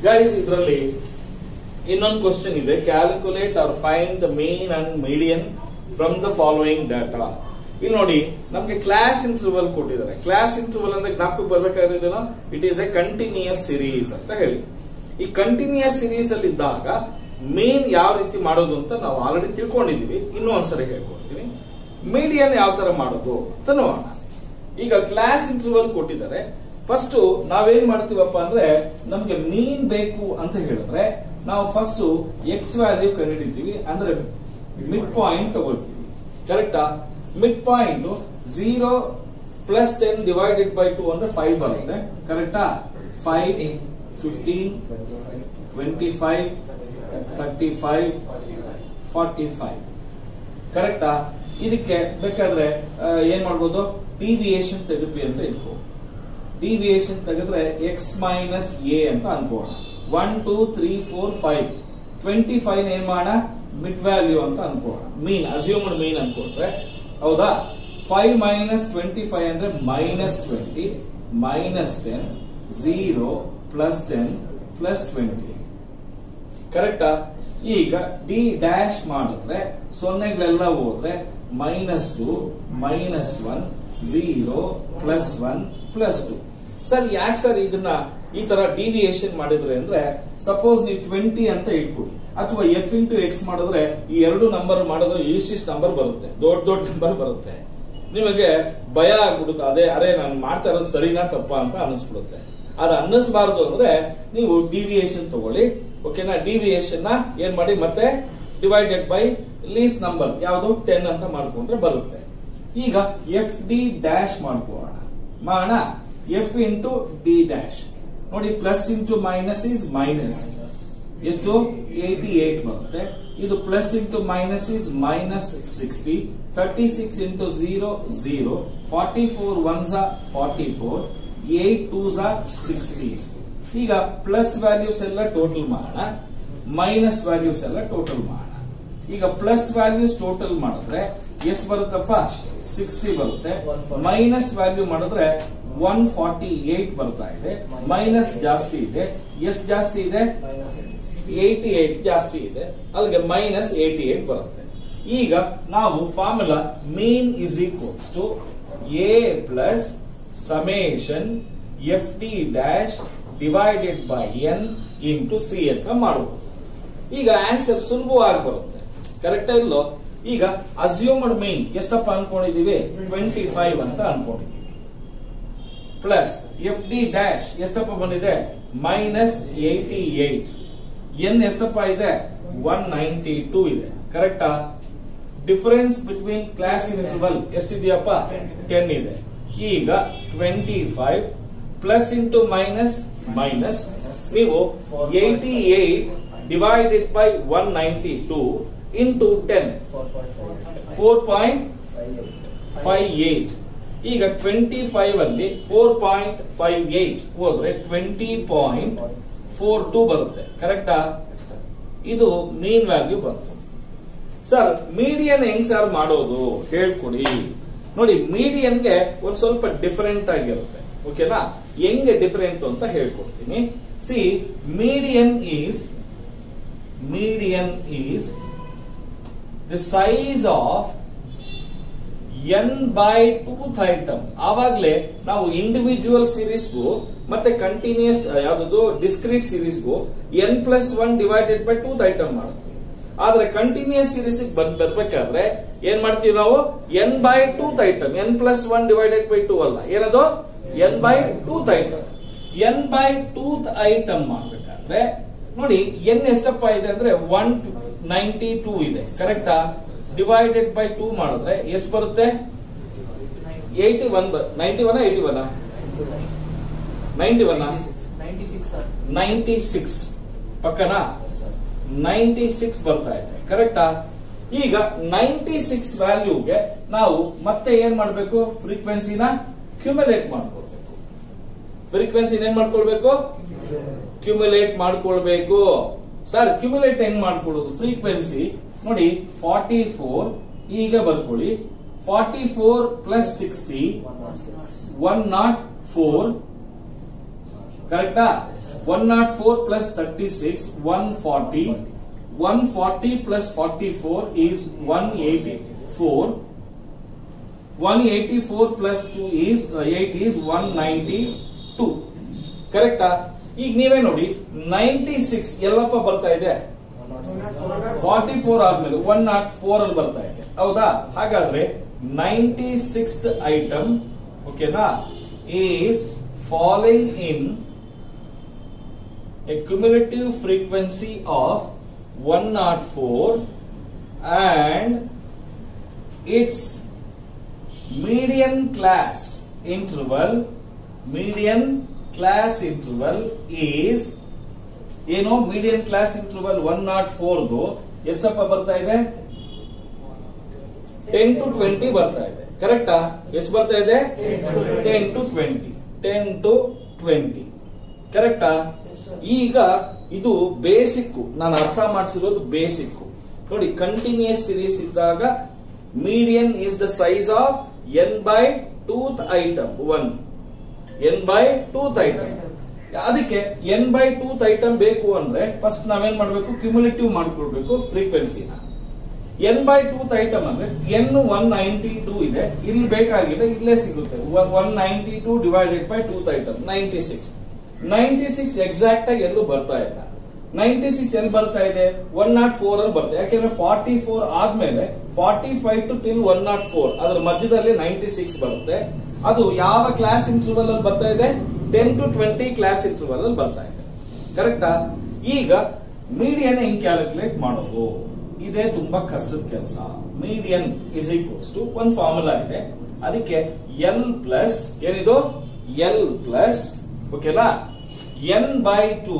guys ಇದರಲ್ಲಿ ಇನ್ನೊಂದು question ಇದೆ calculate or find the mean and median from the following data ಇಲ್ಲಿ ನೋಡಿ ನಮ್ಗೆ ಕ್ಲಾಸ್ ಇಂಟರ್ವಲ್ ಕೊಟ್ಟಿದ್ದಾರೆ ಕ್ಲಾಸ್ ಇಂಟರ್ವಲ್ ಅಂದ್ರೆ ಜ್ಞಾಪಕ ಬರ್ಬೇಕಾಗಿರೋದೇನೋ it is a continuous series ಅಂತ ಹೇಳಿ ಈ ಕಂಟಿನ್ಯೂಯಸ್ ಸಿರೀಸ್ ಅಲ್ಲಿ ಇದ್ದಾಗ ಮೇನ್ ಯಾವ ರೀತಿ ಮಾಡೋದು ಅಂತ ನಾವು ಆಲ್ರೆಡಿ ತಿಳ್ಕೊಂಡಿದೀವಿ ಇನ್ನೂ ಒಂದ್ಸರಿ ಹೇಳ್ಕೊಡ್ತೀನಿ ಮೀಡಿಯನ್ ಯಾವ ತರ ಮಾಡೋದು ಅಂತ ನೋಡೋಣ ಈಗ ಕ್ಲಾಸ್ ಇಂಟರ್ವಲ್ ಕೊಟ್ಟಿದ್ದಾರೆ ಫಸ್ಟ್ ನಾವೇನ್ ಮಾಡ್ತೀವಪ್ಪ ಅಂದ್ರೆ ನಮ್ಗೆ ಮೀನ್ ಬೇಕು ಅಂತ ಹೇಳಿದ್ರೆ ನಾವು ಫಸ್ಟ್ ಎಕ್ಸ್ ವ್ಯಾಲ್ಯೂ ಕಂಡುಹಿಡಿತೀವಿ ಅಂದ್ರೆ ಮಿಡ್ ಪಾಯಿಂಟ್ ತಗೊಳ್ತೀವಿ ಕರೆಕ್ಟಾ mid point zero plus ten divided by two ಅಂದ್ರೆ ಫೈವ್ ಬರುತ್ತೆ ಕರೆಕ್ಟಾ five fifteen twenty five thirty five forty five ಕರೆಕ್ಟಾ ಇದಕ್ಕೆ ಬೇಕಾದ್ರೆ ಆ, ಏನ್ ಮಾಡ್ಬೋದು ಡಿವಿಯೇಷನ್ ತೆಗೆದ್ವಿ ಅಂತ ಇಟ್ಕೋ ಡಿವಿಯೇಷನ್ ತೆಗೆದ್ರೆ ಎಕ್ಸ್ ಮೈನಸ್ ಎ ಅಂತ ಅನ್ಕೋಣ one two three four five twenty five ಏನ್ ಮಾಡೋಣ ಮಿಡ್ ವ್ಯಾಲ್ಯೂ ಅಂತ ಅನ್ಕೋಣ ಮೀನ್ ಅಸ್ಯೂಮ್ಡ್ ಮೀನ್ ಅನ್ಕೊಂಡ್ರೆ ಹೌದಾ ಫೈವ್ ಮೈನಸ್ ಟ್ವೆಂಟಿ ಫೈವ್ ಅಂದ್ರೆ minus twenty minus ten zero plus ten plus twenty ಕರೆಕ್ಟಾ ಈಗ ಡಿ ಡ್ಯಾಶ್ ಮಾಡಿದ್ರೆ ಸೊನ್ನೆಗಳೆಲ್ಲ ಹೋದ್ರೆ minus two minus one zero plus one plus two sir ಯಾಕೆ ಸರ್ ಇದನ್ನ ಈ ತರ ಡಿವಿಯೇಷನ್ ಮಾಡಿದ್ರೆ ಅಂದ್ರೆ ಸಪೋಸ್ ನೀವು ಟ್ವೆಂಟಿ ಅಂತ ಇಟ್ಕೊಡಿ ಅಥವಾ ಎಫ್ ಇಂಟು ಎಕ್ಸ್ ಮಾಡಿದ್ರೆ ಈ ಎರಡು ನಂಬರ್ ಮಾಡಿದ್ರೆ ಇಷ್ಟಿಷ್ಟು ನಂಬರ್ ಬರುತ್ತೆ ದೊಡ್ಡ ದೊಡ್ಡ ನಂಬರ್ ಬರುತ್ತೆ ನಿಮಗೆ ಭಯ ಆಗ್ಬಿಡುತ್ತೆ ಅದೇ ಅರೆ ನಾನು ಮಾಡ್ತಾ ಇರೋದು ಸರಿನಾ ತಪ್ಪಾ ಅಂತ ಅನಿಸ್ಬಿಡುತ್ತೆ ಅದು ಅನ್ನಿಸಬಾರ್ದು ಅಂದ್ರೆ ನೀವು ಡಿವಿಯೇಷನ್ ತಗೊಳ್ಳಿ ಓಕೆನಾ ಡಿವಿಯೇಷನ್ ನ ಏನ್ ಮಾಡಿ ಮತ್ತೆ ಡಿವೈಡೆಡ್ ಬೈ ಲೀಸ್ ನಂಬರ್ ಯಾವುದು ಟೆನ್ ಅಂತ ಮಾಡ್ಕೊಂಡ್ರೆ ಬರುತ್ತೆ ಈಗ ಎಫ್ ಡಿ ಡ್ಯಾಶ್ ಮಾಡ್ಕೋಣ ಮಾಡೋಣ ಎಫ್ ಇಂಟು ಡಿ ಡ್ಯಾಶ್ ನೋಡಿ plus into minus is minus ಎಷ್ಟು ಏಟಿ ಏಟ್ ಬರುತ್ತೆ ಇದು plus into minus is minus sixty thirty six into zero zero forty four one ಝಾ ಫಾರ್ಟಿ ಫೋರ್ ಏಟ್ ಟೂ ಝಾ sixty ಈಗ plus values ಎಲ್ಲ total ಮಾಡೋಣ minus values ಎಲ್ಲ total ಮಾಡೋಣ ಈಗ ಪ್ಲಸ್ ವ್ಯಾಲ್ಯೂಸ್ ಟೋಟಲ್ ಮಾಡಿದ್ರೆ ಎಷ್ಟು ಬರುತ್ತಪ್ಪ ಸಿಕ್ಸ್ಟಿ ಬರುತ್ತೆ ಮೈನಸ್ ವ್ಯಾಲ್ಯೂ ಮಾಡಿದ್ರೆ ಒನ್ ಫಾರ್ಟಿ ಏಟ್ ಬರ್ತಾ ಇದೆ ಮೈನಸ್ ಜಾಸ್ತಿ ಇದೆ ಎಷ್ಟು ಜಾಸ್ತಿ ಇದೆ ಏಟಿ ಏಟ್ ಜಾಸ್ತಿ ಇದೆ ಅಲ್ಲಿಗೆ ಮೈನಸ್ ಏಟಿ ಏಟ್ ಬರುತ್ತೆ ಈಗ ನಾವು formula mean is equals to A plus summation F T dash divided by N into C ಅಂತ ಮಾಡಬಹುದು ಈಗ ಆನ್ಸರ್ ಸುಲಭವಾಗಿ ಬರುತ್ತೆ ಕರೆಕ್ಟ್ ಇಲ್ಲೋ ಈಗ ಅಸ್ಯೂಮ್ಡ್ ಮೀನ್ ಎಷ್ಟಪ್ಪ ಅನ್ಕೊಂಡಿದೀವಿ ಟ್ವೆಂಟಿ ಫೈವ್ ಅಂತ ಅನ್ಕೊಂಡಿದೀವಿ ಪ್ಲಸ್ ಎಫ್ ಡಿ ಡ್ಯಾಶ್ ಎಷ್ಟಪ್ಪ ಬಂದಿದೆ ಮೈನಸ್ ಏಟಿ ಏಟ್ ಎನ್ ಎಷ್ಟಪ್ಪ ಇದೆ ಒನ್ ನೈಂಟಿ ಟೂ ಇದೆ ಕರೆಕ್ಟಾ ಡಿಫರೆನ್ಸ್ ಬಿಟ್ವೀನ್ ಕ್ಲಾಸ್ ಇನ್ಸಿಬಲ್ ಎಷ್ಟಿದೆಯಪ್ಪ ಟೆನ್ ಇದೆ ಈಗ twenty five plus into minus minus ನೀವು eighty eight divided by one ninety two into ten four point five eight ಈಗ ಟ್ವೆಂಟಿ ಫೈವ್ ಅಲ್ಲಿ ಫೋರ್ ಪಾಯಿಂಟ್ ಫೈವ್ ಏಟ್ ಹೋದ್ರೆ ಟ್ವೆಂಟಿ ಪಾಯಿಂಟ್ ಫೋರ್ ಟೂ ಬರುತ್ತೆ ಕರೆಕ್ಟಾ ಇದು ಮೀನ್ ವ್ಯಾಲ್ಯೂ ಬಂತು sir median ಹೆಂಗ್ sir ಮಾಡೋದು ಹೇಳ್ಕೊಡಿ ನೋಡಿ ಮೀಡಿಯನ್ಗೆ ಒಂದ್ ಸ್ವಲ್ಪ ಡಿಫರೆಂಟ್ ಆಗಿರುತ್ತೆ ಓಕೆನಾ ಹೆಂಗೆ ಡಿಫರೆಂಟ್ ಅಂತ ಹೇಳ್ಕೊಡ್ತೀನಿ C median is median is the size of N by twoth item ಆವಾಗ್ಲೇ ನಾವು ಇಂಡಿವಿಜುವಲ್ ಸೀರೀಸ್ಗೂ ಮತ್ತೆ ಕಂಟಿನ್ಯೂಸ್ ಯಾವ್ದು ಡಿಸ್ಕ್ರೀಟ್ ಸೀರೀಸ್ಗೂ N plus one divided by twoth item ಮಾಡ್ತೀವಿ ಆದ್ರೆ ಕಂಟಿನ್ಯೂಸ್ ಸೀರೀಸ್ ಬಂದ್ ಬರ್ಬೇಕಾದ್ರೆ ಏನ್ ಮಾಡ್ತೀವಿ ನಾವು N by twoth item N plus one divided by two ಅಲ್ಲ ಏನದು N by twoth item N by twoth item ಮಾಡ್ಬೇಕಾದ್ರೆ ನೋಡಿ ಎನ್ ಎಷ್ಟಪ್ಪ ಇದೆ ಅಂದ್ರೆ ಒನ್ ನೈಂಟಿ ಟೂ ಇದೆ ಕರೆಕ್ಟಾ ಡಿವೈಡೆಡ್ ಬೈ ಟೂ ಮಾಡಿದ್ರೆ ಎಷ್ಟು ಬರುತ್ತೆ eighty one ninety one eighty one ninety one ninety six ಪಕ್ಕನಾ ನೈಂಟಿ ಸಿಕ್ಸ್ ಬರ್ತಾ ಇದೆ ಕರೆಕ್ಟಾ ಈಗ ನೈಂಟಿ ಸಿಕ್ಸ್ ವ್ಯಾಲ್ಯೂಗೆ ನಾವು ಮತ್ತೆ ಏನ್ ಮಾಡಬೇಕು ಫ್ರೀಕ್ವೆನ್ಸಿನ ಕ್ಯುಮುಲೇಟ್ ಮಾಡ್ಕೊಳ್ಬೇಕು ಫ್ರೀಕ್ವೆನ್ಸಿ ಏನ್ ಮಾಡ್ಕೊಳ್ಬೇಕು ಕ್ಯುಮುಲೇಟ್ ಮಾಡ್ಕೊಳ್ಬೇಕು ಸರ್ ಕ್ಯುಮುಲೇಟ್ ಹೆಂಗ್ ಮಾಡ್ಕೊಳ್ಳೋದು ಫ್ರೀಕ್ವೆನ್ಸಿ ನೋಡಿ ಫಾರ್ಟಿ ಫೋರ್ ಈಗ ಬರ್ಕೊಳ್ಳಿ forty four plus sixty one nought four ಕರೆಕ್ಟಾ one nought four plus thirty six one forty one forty plus forty four is one eighty four one eighty four plus two is eight is one ninety two ಕರೆಕ್ಟಾ ಈಗ ನೀವೇ ನೋಡಿ ninety six ಎಲ್ಲಪ್ಪ ಬರ್ತಾ ಇದೆ forty four ಆದ್ಮೇಲೆ one nought four ಅಲ್ಲಿ ಬರ್ತಾ ಇದೆ ಹೌದಾ ಹಾಗಾದ್ರೆ ನೈಂಟಿ ಸಿಕ್ಸ್ ಐಟಮ್ ಓಕೆನಾ is following in a cumulative frequency of one nought four and it's median class interval median class interval is ಏನು medium class interval one nought ಫೋರ್ದು ಎಷ್ಟಪ್ಪ ಬರ್ತಾ ಇದೆ ಟೆನ್ ಟು ಟ್ವೆಂಟಿ ಬರ್ತಾ ಇದೆ ಕರೆಕ್ಟಾ ಎಷ್ಟು ಬರ್ತಾ ಇದೆ ten to twenty ten to twenty ಕರೆಕ್ಟಾ ಈಗ ಇದು ಬೇಸಿಕ್ ನಾನು ಅರ್ಥ ಮಾಡಿಸಿರೋದು ಬೇಸಿಕ್ ನೋಡಿ ಕಂಟಿನ್ಯೂಸ್ ಸಿರೀಸ್ ಇದ್ದಾಗ median is the size of N by twoth item one N by twoth item ಅದಕ್ಕೆ ಎನ್ ಬೈ ಟೂತ್ ಐಟಮ್ ಬೇಕು ಅಂದ್ರೆ ಫಸ್ಟ್ ನಾವೇನ್ ಮಾಡ್ಬೇಕು ಕ್ಯುಮುಲೇಟಿವ್ ಮಾಡ್ಕೊಳ್ಬೇಕು ಫ್ರೀಕ್ವೆನ್ಸಿನ ಎನ್ ಬೈ ಟೂತ್ ಐಟಮ್ ಅಂದ್ರೆ ಎನ್ ಒನ್ ನೈಂಟಿ ಟೂ ಇದೆ ಇಲ್ಲಿ ಬೇಕಾಗಿದೆ ಇಲ್ಲೇ ಸಿಗುತ್ತೆ one ninety two divided by twoth item ninety six ninety six exact ಆಗಿ ಎಲ್ಲೂ ಬರ್ತಾ ಇಲ್ಲ ನೈಂಟಿ ಸಿಕ್ಸ್ ಎಲ್ಲಿ ಬರ್ತಾ ಇದೆ ಒನ್ ನಾಟ್ ಫೋರ್ ಅಲ್ಲಿ ಬರ್ತದೆ ಯಾಕೆಂದ್ರೆ ಫಾರ್ಟಿ ಫೋರ್ ಆದ್ಮೇಲೆ forty five to till one nought four ಅದ್ರ ಮಧ್ಯದಲ್ಲಿ ನೈಂಟಿ ಸಿಕ್ಸ್ ಬರುತ್ತೆ ಅದು ಯಾವ ಕ್ಲಾಸ್ ಇಂಟರ್ವಲ್ ಅಲ್ಲಿ ಬರ್ತಾ ಇದೆ ten to twenty class interval ಅಲ್ಲಿ ಬರ್ತಾ ಇದೆ ಕರೆಕ್ಟಾ ಈಗ ಮೀಡಿಯನ್ ಹೆಂಗ್ ಕ್ಯಾಲ್ಕುಲೇಟ್ ಮಾಡೋದು ಇದೇ ತುಂಬಾ ಕಷ್ಟದ ಕೆಲಸ ಮೀಡಿಯನ್ ಇಸ್ ಈಕ್ವಲ್ಸ್ ಟು ಒಂದ್ ಫಾರ್ಮುಲಾ ಇದೆ ಅದಕ್ಕೆ ಎಲ್ ಪ್ಲಸ್ ಏನಿದು ಎಲ್ ಪ್ಲಸ್ ಓಕೆನಾ N by two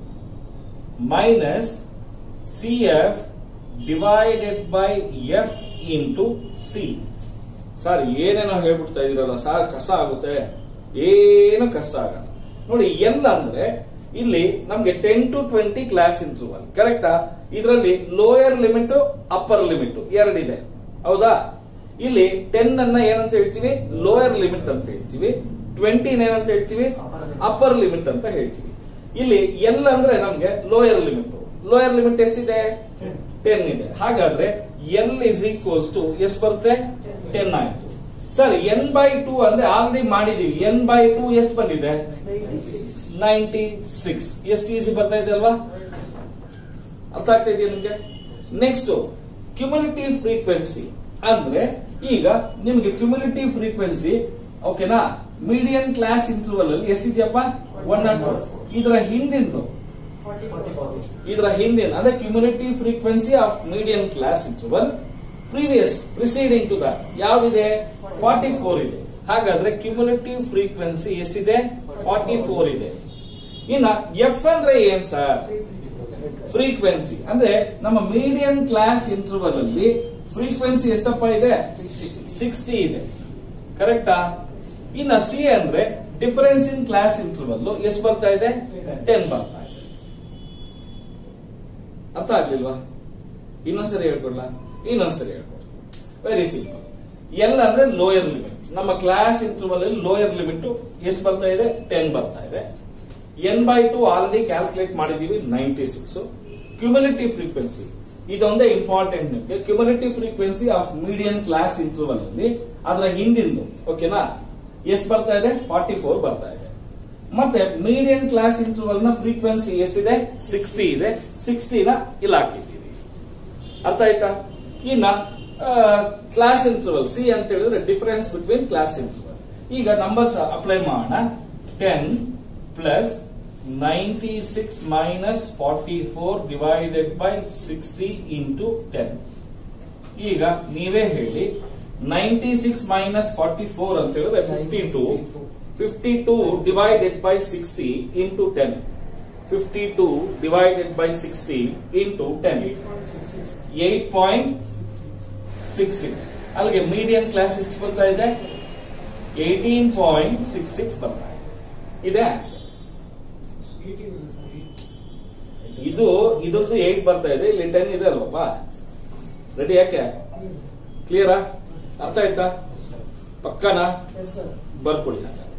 minus C F divided by F into C sir ಏನೇನೋ ಹೇಳ್ಬಿಡ್ತಾ ಇದೀರಲ್ಲ ಸರ್ ಕಷ್ಟ ಆಗುತ್ತೆ ಏನು ಕಷ್ಟ ಆಗಲ್ಲ ನೋಡಿ ಎಲ್ ಅಂದ್ರೆ ಇಲ್ಲಿ ನಮ್ಗೆ ten to twenty class interval ಕರೆಕ್ಟಾ ಇದರಲ್ಲಿ ಲೋಯರ್ ಲಿಮಿಟ್ ಅಪ್ಪರ್ ಲಿಮಿಟ್ ಎರಡಿದೆ ಹೌದಾ ಇಲ್ಲಿ ಟೆನ್ ಅನ್ನ ಏನಂತ ಹೇಳ್ತೀವಿ ಲೋಯರ್ ಲಿಮಿಟ್ ಅಂತ ಹೇಳ್ತೀವಿ ಟ್ವೆಂಟಿ ಏನಂತ ಹೇಳ್ತೀವಿ ಅಪ್ಪರ್ ಲಿಮಿಟ್ ಅಂತ ಹೇಳ್ತೀವಿ ಇಲ್ಲಿ ಎಲ್ ಅಂದ್ರೆ ನಮ್ಗೆ ಲೋಯರ್ ಲಿಮಿಟ್ ಲೋಯರ್ ಲಿಮಿಟ್ ಎಷ್ಟಿದೆ ಟೆನ್ ಇದೆ ಹಾಗಾದ್ರೆ ಎಲ್ ಇಸ್ ಈಕ್ವಲ್ಸ್ ಟು ಎಷ್ಟು ಬರುತ್ತೆ ಟೆನ್ ಆಯ್ತು ಸರ್ ಎನ್ ಬೈ ಟೂ ಅಂದ್ರೆ ಆಲ್ರೆಡಿ ಮಾಡಿದೀವಿ ಎನ್ ಬೈ ಟೂ ಎಷ್ಟು ಬಂದಿದೆ ನೈಂಟಿ ಸಿಕ್ಸ್ ಎಷ್ಟು ಈಸಿ ಬರ್ತಾ ಇದೆ ಅಲ್ವಾ ಅರ್ಥ ಆಗ್ತಾ ಇದೆಯಾ ನಿಮ್ಗೆ ನೆಕ್ಸ್ಟ್ ಕ್ಯುಮುಲೇಟಿವ್ ಫ್ರೀಕ್ವೆನ್ಸಿ ಅಂದ್ರೆ ಈಗ ನಿಮ್ಗೆ ಕ್ಯುಮುಲೇಟಿವ್ ಫ್ರೀಕ್ವೆನ್ಸಿ ಓಕೆನಾ ಮೀಡಿಯಂ ಕ್ಲಾಸ್ ಇಂಟರ್ವಲ್ ಅಲ್ಲಿ ಎಷ್ಟಿದೆಯಪ್ಪ ಒನ್ ನಾಟ್ ಫೋರ್ ಇದರ ಹಿಂದಿಂದು ಇದರ ಹಿಂದಿನ ಅಂದ್ರೆ cumulative frequency of medium class interval previous preceding to that ಯಾವ್ದಿದೆ ಫಾರ್ಟಿ ಫೋರ್ ಇದೆ ಹಾಗಾದ್ರೆ ಕ್ಯುಮುಲೇಟಿವ್ ಫ್ರೀಕ್ವೆನ್ಸಿ ಎಷ್ಟಿದೆ ಫಾರ್ಟಿ ಫೋರ್ ಇದೆ ಇನ್ನ ಎಫ್ ಅಂದ್ರೆ ಏನ್ ಸರ್ ಫ್ರೀಕ್ವೆನ್ಸಿ ಅಂದ್ರೆ ನಮ್ಮ ಮೀಡಿಯಂ ಕ್ಲಾಸ್ ಇಂಟರ್ವಲ್ ಅಲ್ಲಿ ಫ್ರೀಕ್ವೆನ್ಸಿ ಎಷ್ಟಪ್ಪ ಇದೆ ಸಿಕ್ಸ್ಟಿ ಇದೆ ಕರೆಕ್ಟಾ ಇನ್ನ ಸಿ ಅಂದ್ರೆ ಡಿಫರೆನ್ಸ್ ಇನ್ ಕ್ಲಾಸ್ ಇಂಟರ್ವಲ್ ಎಷ್ಟು ಬರ್ತಾ ಇದೆ ಟೆನ್ ಬರ್ತಾ ಇದೆ ಅರ್ಥ ಆಗ್ಲಿಲ್ವಾ ಇನ್ನೊಂದ್ಸರಿ ಹೇಳ್ಕೊಡ್ಲಾ ಇನ್ನೊಂದ್ಸರಿ ಹೇಳ್ಕೊಡ್ತೀನಿ ವೆರಿ ಸಿಂಪಲ್ ಎಲ್ ಅಂದ್ರೆ ಲೋಯರ್ ಲಿಮಿಟ್ ನಮ್ಮ ಕ್ಲಾಸ್ ಇಂಟರ್ವಲ್ ಅಲ್ಲಿ ಲೋಯರ್ ಲಿಮಿಟ್ ಎಷ್ಟು ಬರ್ತಾ ಇದೆ ಟೆನ್ ಬರ್ತಾ ಇದೆ N by two already calculate ಮಾಡಿದೀವಿ ನೈಂಟಿ ಸಿಕ್ಸ್ ಕ್ಯುಮುಲೇಟಿವ್ ಫ್ರೀಕ್ವೆನ್ಸಿ ಇದೊಂದೇ ಇಂಪಾರ್ಟೆಂಟ್ ನಿಮಗೆ cumulative frequency of medium class interval ಅಲ್ಲಿ ಅದರ ಹಿಂದಿಂದು ಓಕೆನಾ ಎಷ್ಟು ಬರ್ತಾ ಇದೆ ಫಾರ್ಟಿ ಫೋರ್ ಬರ್ತಾ ಇದೆ ಮತ್ತೆ ಮೀಡಿಯಂ ಕ್ಲಾಸ್ ಇಂಟರ್ವಲ್ ನ ಫ್ರೀಕ್ವೆನ್ಸಿ ಎಷ್ಟಿದೆ ಸಿಕ್ಸ್ಟಿ ಇದೆ ಸಿಕ್ಸ್ಟಿನ ಇಲ್ಲಿ ಹಾಕಿದ್ದೀವಿ ಅರ್ಥ ಆಯ್ತಾ ಇನ್ನ ಕ್ಲಾಸ್ ಇಂಟರ್ವಲ್ ಸಿ ಅಂತ ಹೇಳಿದ್ರೆ ಡಿಫರೆನ್ಸ್ ಬಿಟ್ವೀನ್ ಕ್ಲಾಸ್ ಇಂಟರ್ವಲ್ ಈಗ ನಂಬರ್ಸ್ ಅಪ್ಲೈ ಮಾಡೋಣ ten plus ninety six minus forty four divided by sixty into ten ಈಗ ನೀವೇ ಹೇಳಿ ninety six minus forty four ಅಂತ ಹೇಳಿದ್ರೆ fifty two fifty two divided by sixty into ten fifty two divided by sixty into ten eight point six six ಅಲ್ಲಿಗೆ medium class ಎಷ್ಟು ಬರ್ತಾ ಇದೆ eighteen point six six ಬರ್ತಾ ಇದೆ ಇದೇ answer ಇದು ಇದೊಂದು ಏಟ್ ಬರ್ತಾ ಇದೆ ಇಲ್ಲಿ ಟೆನ್ ಇದೆ ಅಲ್ವಪ್ಪ ರೆಡಿ ಯಾಕೆ ಕ್ಲಿಯರಾ ಅರ್ಥ ಆಯ್ತಾ ಪಕ್ಕನಾ ಬರ್ಕೊಡಿ ಹಾಗಾದ್ರೆ